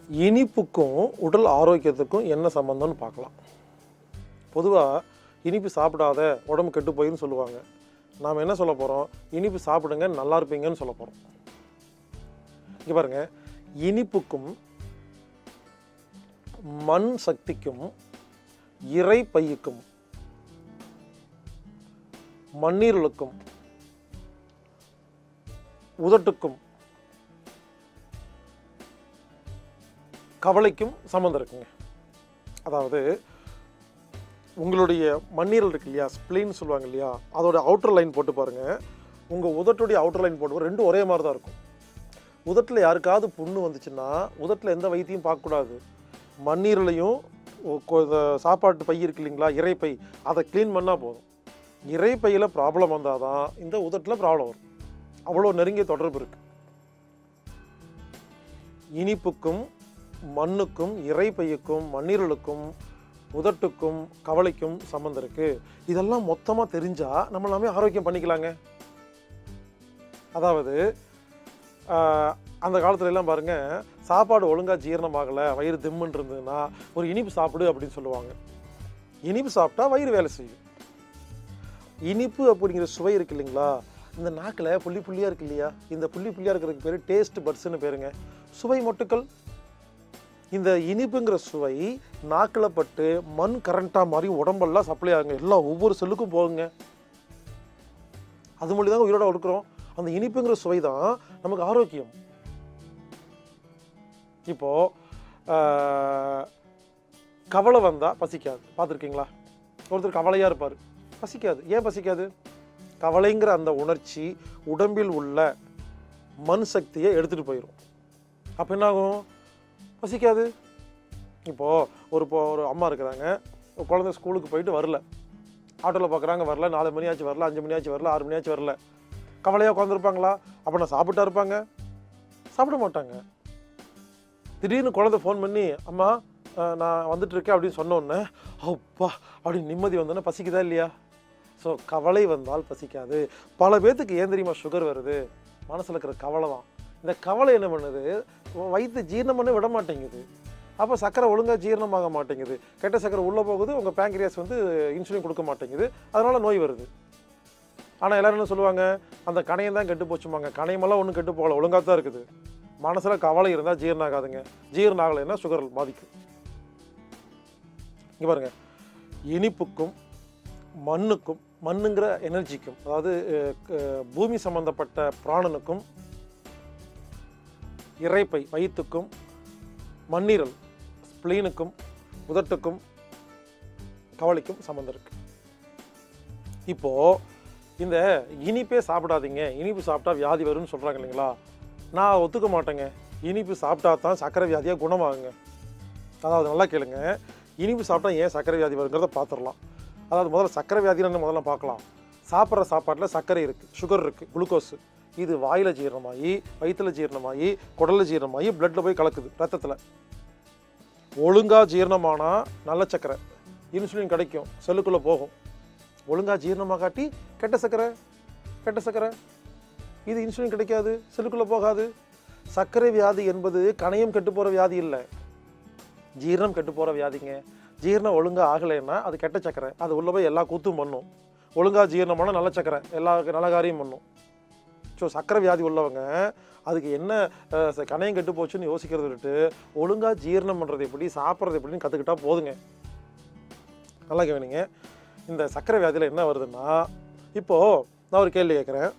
இனிப்புக்கும் உடல் ஆரோக்கியத்துக்கும் என்ன சம்மந்தம்னு பார்க்கலாம் பொதுவாக இனிப்பு சாப்பிடாத உடம்பு கெட்டு போயின்னு சொல்லுவாங்க நாம் என்ன சொல்ல போகிறோம் இனிப்பு சாப்பிடுங்க நல்லா இருப்பீங்கன்னு சொல்ல போகிறோம் இங்கே பாருங்க இனிப்புக்கும் மண் சக்திக்கும் இறை பையுக்கும் மண்ணீரலுக்கும் உதட்டுக்கும் கவலைக்கும் சம்மந்தம் இருக்குங்க அதாவது உங்களுடைய மண்ணீரல் இருக்கு இல்லையா ஸ்ப்ளீன் சொல்லுவாங்க இல்லையா அதோட அவுட்டர் லைன் போட்டு பாருங்க உங்கள் உதட்டுடைய அவுட்டர் லைன் போட்டு பாருங்க, ரெண்டும் ஒரே மாதிரி தான் இருக்கும் உதட்டில் யாருக்காவது புண்ணு வந்துச்சுன்னா உதட்டில் எந்த வைத்தியம் பார்க்கக்கூடாது மண்ணீரலையும் ஒ- கொ- இந்த சாப்பாட்டு பை இருக்கு இல்லைங்களா இறைப்பை அதை க்ளீன் பண்ணால் போதும் இறைப்பையில் ப்ராப்ளம் வந்தால் தான் இந்த உதட்டில் ப்ராப்ளம் வரும் அவ்வளோ நெருங்கிய தொடர்பு இருக்குது இனிப்புக்கும் மண்ணுக்கும் இறைப்பையுக்கும் மண்ணீரலுக்கும் உதட்டுக்கும் கவலைக்கும் சம்மந்தம் இருக்குது இதெல்லாம் மொத்தமாக தெரிஞ்சால் நம்ம எல்லாமே ஆரோக்கியம் பண்ணிக்கலாங்க அதாவது ஆஹ், அந்த காலத்துல எல்லாம் பாருங்க சாப்பாடு ஒழுங்காக ஜீரணமாகலை வயிறு திம்முன்னு இருந்ததுன்னா ஒரு இனிப்பு சாப்பிடு அப்படின்னு சொல்லுவாங்க இனிப்பு சாப்பிட்டா வயிறு வேலை செய்யும் இனிப்பு அப்படிங்கிற சுவை இருக்கு இல்லைங்களா இந்த நாக்கில் புள்ளி புள்ளியாக இருக்கு இல்லையா இந்த புள்ளி புள்ளியாக இருக்கிறதுக்கு பேர் டேஸ்ட் பட்ஸ்னு பேருங்க சுவை மொட்டுக்கள் இந்த இனிப்புங்கிற சுவை நாக்கில் பட்டு மண் கரண்ட்டாக மாதிரி உடம்பெல்லாம் சப்ளை ஆகுங்க எல்லாம் ஒவ்வொரு செல்லுக்கும் போகுங்க அது மூலியம் தான் உயிரோட இருக்கிறோம் அந்த இனிப்புங்கிற சுவை தான் நமக்கு ஆரோக்கியம் இப்போ ஆஹ், கவலை வந்தால் பசிக்காது பார்த்துருக்கீங்களா ஒருத்தர் கவலையாக இருப்பார் பசிக்காது ஏன் பசிக்காது கவலைங்கிற அந்த உணர்ச்சி உடம்பில் உள்ள மண் சக்தியை எடுத்துகிட்டு போயிடும் அப்போ என்ன ஆகும் பசிக்காது இப்போது ஒரு இப்போ ஒரு அம்மா இருக்கிறாங்க ஒரு குழந்தை ஸ்கூலுக்கு போயிட்டு வரல ஆட்டோவில் பார்க்குறாங்க வரல நாலு மணி ஆச்சு வரல அஞ்சு மணி ஆச்சு வரல ஆறு மணி ஆச்சு வரல கவலையாக உட்காந்துருப்பாங்களா அப்போ நான் சாப்பிட்டா இருப்பாங்க சாப்பிட மாட்டாங்க திடீர்னு குழந்தை ஃபோன் பண்ணி அம்மா அஹ், நான் வந்துட்டு இருக்கேன் அப்படின்னு சொன்ன உடனே அப்பா அப்படின்னு நிம்மதி வந்தோன்னே பசிக்குதா இல்லையா ஸோ கவலை வந்தால் பசிக்காது பல பேர்த்துக்கு ஏன் தெரியுமா சுகர் வருது மனசில் இருக்கிற கவலை தான் இந்த கவலை என்ன பண்ணுது வயிற்று ஜீரணம் பண்ண விட மாட்டேங்குது அப்போ சக்கரை ஒழுங்காக ஜீரணமாக மாட்டேங்குது கெட்ட சக்கரை உள்ளே போகுது உங்கள் பேங்க்ரியாஸ் வந்து இன்சுலின் கொடுக்க மாட்டேங்குது அதனால் நோய் வருது ஆனால் எல்லாரும் என்ன சொல்லுவாங்க அந்த கணையம் தான் கெட்டு போச்சுமாங்க கணையமெல்லாம் ஒன்றும் கெட்டு போகல ஒழுங்காக தான் இருக்குது மனசில் கவலை இருந்தால் ஜீரணம் ஆகாதுங்க ஜீரணம் ஆகலைன்னா சுகர் பாதிக்கும் இங்கே பாருங்க இனிப்புக்கும் மண்ணுக்கும் மண்ணுங்கிற எனர்ஜிக்கும் அதாவது அஹ், க- பூமி சம்பந்தப்பட்ட பிராணனுக்கும் இறைப்பை வயிற்றுக்கும் மண்ணீரல் ஸ்ப்ளீனுக்கும் உதட்டுக்கும் கவலைக்கும் சம்மந்தம் இருக்கு இப்போ இந்த இனிப்பே சாப்பிடாதீங்க இனிப்பு சாப்பிட்டா வியாதி வரும்னு சொல்றாங்க இல்லைங்களா நான் ஒத்துக்க மாட்டேங்க இனிப்பு சாப்பிட்டா தான் சக்கரை வியாதியாக குணமாகுங்க அதாவது நல்லா கேளுங்க இனிப்பு சாப்பிட்டா ஏன் சக்கரை வியாதி வருங்கிறத பார்த்துடலாம் அதாவது முதல்ல சக்கரை வியாதின்னு முதல்ல பார்க்கலாம் சாப்பிட்ற சாப்பாட்டில் சர்க்கரை இருக்குது சுகர் இருக்குது குளுக்கோஸு இது வாயில் ஜீரணமாகி வயிற்றில் ஜீரணமாகி குடலில் ஜீரணமாகி பிளட்டில் போய் கலக்குது ரத்தத்தில் ஒழுங்காக ஜீரணமானால் நல்ல சக்கரை இன்சுலின் கிடைக்கும் செல்லுக்குள்ளே போகும் ஒழுங்காக ஜீரணமாகாட்டி கெட்ட சக்கரை கெட்ட சக்கரை இது இன்சுலின் கிடைக்காது செல்லுக்குள்ளே போகாது சர்க்கரை வியாதி என்பது கணையம் கெட்டு போகிற வியாதி இல்லை ஜீரணம் கெட்டு போகிற வியாதிங்க ஜீரணம் ஒழுங்காக ஆகலைன்னா அது கெட்ட சக்கரை அது உள்ள போய் எல்லா கூத்தும் பண்ணும் ஒழுங்காக ஜீரணமான நல்ல சக்கரை எல்லா நல்ல காரியம் பண்ணும் ஸோ சக்கரை வியாதி உள்ளவங்க அதுக்கு என்ன அஹ், ச- கணையம் கெட்டு போச்சுன்னு யோசிக்கிறத விட்டு ஒழுங்காக ஜீரணம் பண்ணுறது எப்படி சாப்பிட்றது எப்படின்னு கற்றுக்கிட்டா போதுங்க நல்லா கவனிங்க இந்த சக்கரை வியாதியில் என்ன வருதுன்னா இப்போது நான் ஒரு கேள்வி கேட்குறேன்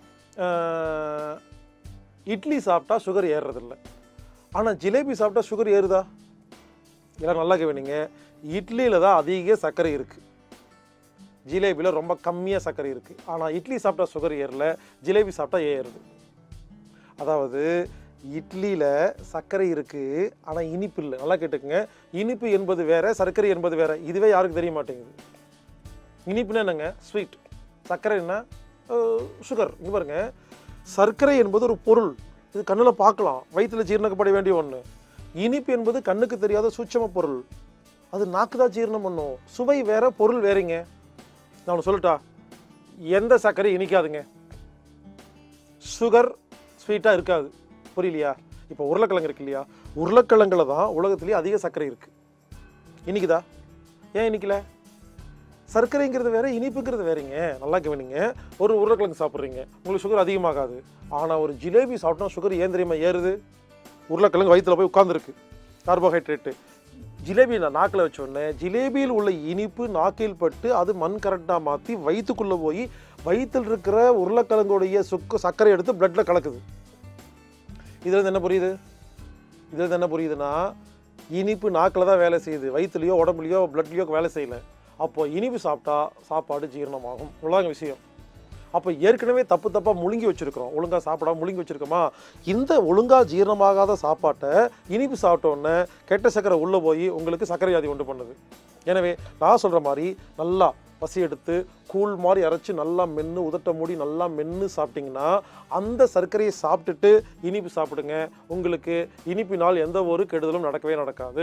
இட்லி சாப்பிட்டா சுகர் ஏறுறதில்ல ஆனால் ஜிலேபி சாப்பிட்டா சுகர் ஏறுதா எல்லாம் நல்லா கவனிங்க இட்லியில் தான் அதிக சர்க்கரை இருக்குது ஜிலேபியில் ரொம்ப கம்மியாக சர்க்கரை இருக்குது ஆனால் இட்லி சாப்பிட்டா சுகர் ஏறல ஜிலேபி சாப்பிட்டா ஏறுது அதாவது இட்லியில் சர்க்கரை இருக்குது ஆனால் இனிப்பு இல்லை நல்லா கேட்டுக்குங்க இனிப்பு என்பது வேற சர்க்கரை என்பது வேற இதுவே யாருக்கு தெரிய மாட்டேங்குது இனிப்புன்னா என்னங்க ஸ்வீட் சர்க்கரை என்ன சுகர் இங்கே பாருங்க சர்க்கரை என்பது ஒரு பொருள் இது கண்ணில் பார்க்கலாம் வயிற்றில் ஜீரணக்கப்பட வேண்டிய ஒன்று இனிப்பு என்பது கண்ணுக்கு தெரியாத சூட்சம பொருள் அது நாக்கு தான் ஜீரணம் பண்ணும் சுவை வேற பொருள் வேறங்க நான் ஒன்று சொல்லட்டா எந்த சர்க்கரை இனிக்காதுங்க சுகர் ஸ்வீட்டாக இருக்காது புரியலையா இப்போ உருளைக்கிழங்கு இருக்கு இல்லையா உருளைக்கிழங்குல தான் உலகத்திலேயே அதிக சர்க்கரை இருக்குது இனிக்குதா ஏன் இனிக்கல சர்க்கரைங்கிறது வேற இனிப்புங்கிறது வேறங்க நல்லா கவனிங்க ஒரு உருளைக்கிழங்கு சாப்பிட்றீங்க உங்களுக்கு சுகர் அதிகமாகாது ஆனால் ஒரு ஜிலேபி சாப்பிட்டா சுகர் ஏன் தெரியுமா ஏறுது உருளைக்கிழங்கு வயித்துல போய் உட்காந்துருக்கு கார்போஹைட்ரேட்டு ஜிலேபி நான் நாக்கில் வச்ச உடனே ஜிலேபியில் உள்ள இனிப்பு நாக்கில் பட்டு அது மண் கரெக்டாக மாற்றி வயிற்றுக்குள்ளே போய் வயிற்றில் இருக்கிற உருளைக்கிழங்குடைய சுக்கு சர்க்கரை எடுத்து பிளட்டில் கலக்குது இதுல என்ன புரியுது இதுல என்ன புரியுதுன்னா இனிப்பு நாக்கில் தான் வேலை செய்யுது வயிற்றுலையோ உடம்புலையோ பிளட்லையோ வேலை செய்யல அப்போ இனிப்பு சாப்பிட்டா சாப்பாடு ஜீரணமாகும் இவ்வளோதாங்க விஷயம் அப்போ ஏற்கனவே தப்பு தப்பாக முழுங்கி வச்சிருக்கிறோம் ஒழுங்காக சாப்பிடாம முழுங்கி வச்சிருக்கோமா இந்த ஒழுங்காக ஜீரணமாகாத சாப்பாட்டை இனிப்பு சாப்பிட்ட உடனே கெட்ட சர்க்கரை உள்ளே போய் உங்களுக்கு சர்க்கரை வியாதி உண்டு பண்ணுது எனவே நான் சொல்கிற மாதிரி நல்லா பசி எடுத்து கூழ் மாதிரி அரைச்சி நல்லா மென்று உதட்ட மூடி நல்லா மென்று சாப்பிட்டீங்கன்னா அந்த சர்க்கரையை சாப்பிட்டுட்டு இனிப்பு சாப்பிடுங்க உங்களுக்கு இனிப்பினால் எந்த ஒரு கெடுதலும் நடக்கவே நடக்காது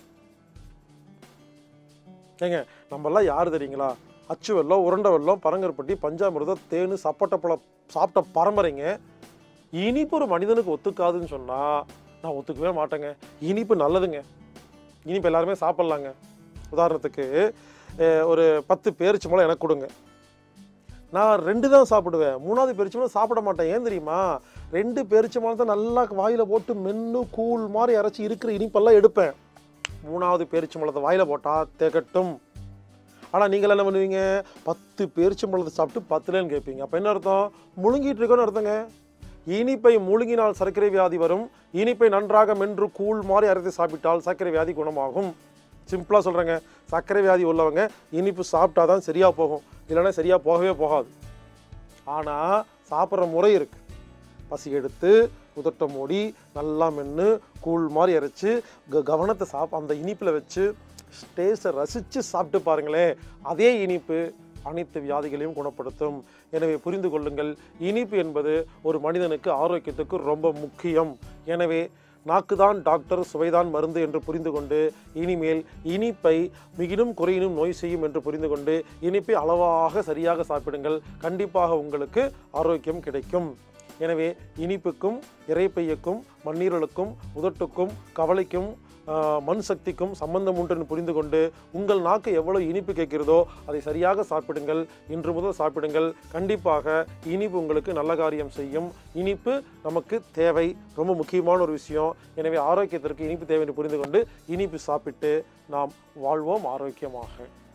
ஏங்க நம்மெல்லாம் யார் தெரியுங்களா அச்சு வெல்லம் உருண்டை வெல்லம் பரங்கற்பட்டி பஞ்சாமிர்தம் தேனு சப்பட்டப்பழம் சாப்பிட்ட பரம்பரைங்க இனிப்பு ஒரு மனிதனுக்கு ஒத்துக்காதுன்னு சொன்னால் நான் ஒத்துக்கவே மாட்டேங்க இனிப்பு நல்லதுங்க இனிப்பு எல்லாருமே சாப்பிட்லாங்க உதாரணத்துக்கு அஹ், ஒரு பத்து பேரிச்சம்பழம் எனக்கு கொடுங்க நான் ரெண்டு தான் சாப்பிடுவேன் மூணாவது பேரிச்சம்பழம் சாப்பிட மாட்டேன் ஏன் தெரியுமா ரெண்டு பேரிச்சம்பழத்தை நல்லா வாயில் போட்டு மென்று கூழ் மாதிரி அரைச்சி இருக்கிற இனிப்பெல்லாம் எடுப்பேன் மூணாவது பேரிச்சம்பழத்தை வாயில் போட்டால் திகட்டும் ஆனால் நீங்கள் என்ன பண்ணுவீங்க பத்து பேரிச்சம்பழத்தை சாப்பிட்டு பத்துலேன்னு கேட்பீங்க அப்போ என்ன அர்த்தம் முழுங்கிட்டு இருக்கோன்னு அர்த்தங்க இனிப்பை முழுங்கினால் சர்க்கரை வியாதி வரும் இனிப்பை நன்றாக மென்று கூழ் மாதிரி அரைத்து சாப்பிட்டால் சர்க்கரை வியாதி குணமாகும் சிம்பிளாக சொல்கிறேங்க சர்க்கரை வியாதி உள்ளவங்க இனிப்பு சாப்பிட்டா தான் சரியாக போகும் இல்லைன்னா சரியாக போகவே போகாது ஆனால் சாப்பிட்ற முறை இருக்குது பசி எடுத்து உதட்ட மூடி நல்லா மென்று கூழ் மாதிரி அரைச்சு க கவனத்தை சாப் அந்த இனிப்பில் வச்சு டேஸ்ட்டை ரசித்து சாப்பிட்டு பாருங்களேன் அதே இனிப்பு அனைத்து வியாதிகளையும் குணப்படுத்தும் எனவே புரிந்து கொள்ளுங்கள் இனிப்பு என்பது ஒரு மனிதனுக்கு ஆரோக்கியத்துக்கு ரொம்ப முக்கியம் எனவே நாக்குதான் டாக்டர் சுவைதான் மருந்து என்று புரிந்து கொண்டு இனிமேல் இனிப்பை மிகினும் குறையினும் நோய் செய்யும் என்று புரிந்து கொண்டு இனிப்பை அளவாக சரியாக சாப்பிடுங்கள் கண்டிப்பாக உங்களுக்கு ஆரோக்கியம் கிடைக்கும் எனவே இனிப்புக்கும் இறைப்பையுக்கும் மண்ணீரலுக்கும் உதட்டுக்கும் கவலைக்கும் ஆஹ், மண் சக்திக்கும் சம்பந்தம் உண்டு என்று புரிந்து கொண்டு உங்கள் நாக்கு எவ்வளவு இனிப்பு கேட்கிறதோ அதை சரியாக சாப்பிடுங்கள் இன்று முதல் சாப்பிடுங்கள் கண்டிப்பாக இனிப்பு உங்களுக்கு நல்ல காரியம் செய்யும் இனிப்பு நமக்கு தேவை ரொம்ப முக்கியமான ஒரு விஷயம் எனவே ஆரோக்கியத்திற்கு இனிப்பு தேவை என்று புரிந்து கொண்டு இனிப்பு சாப்பிட்டு நாம் வாழ்வோம் ஆரோக்கியமாக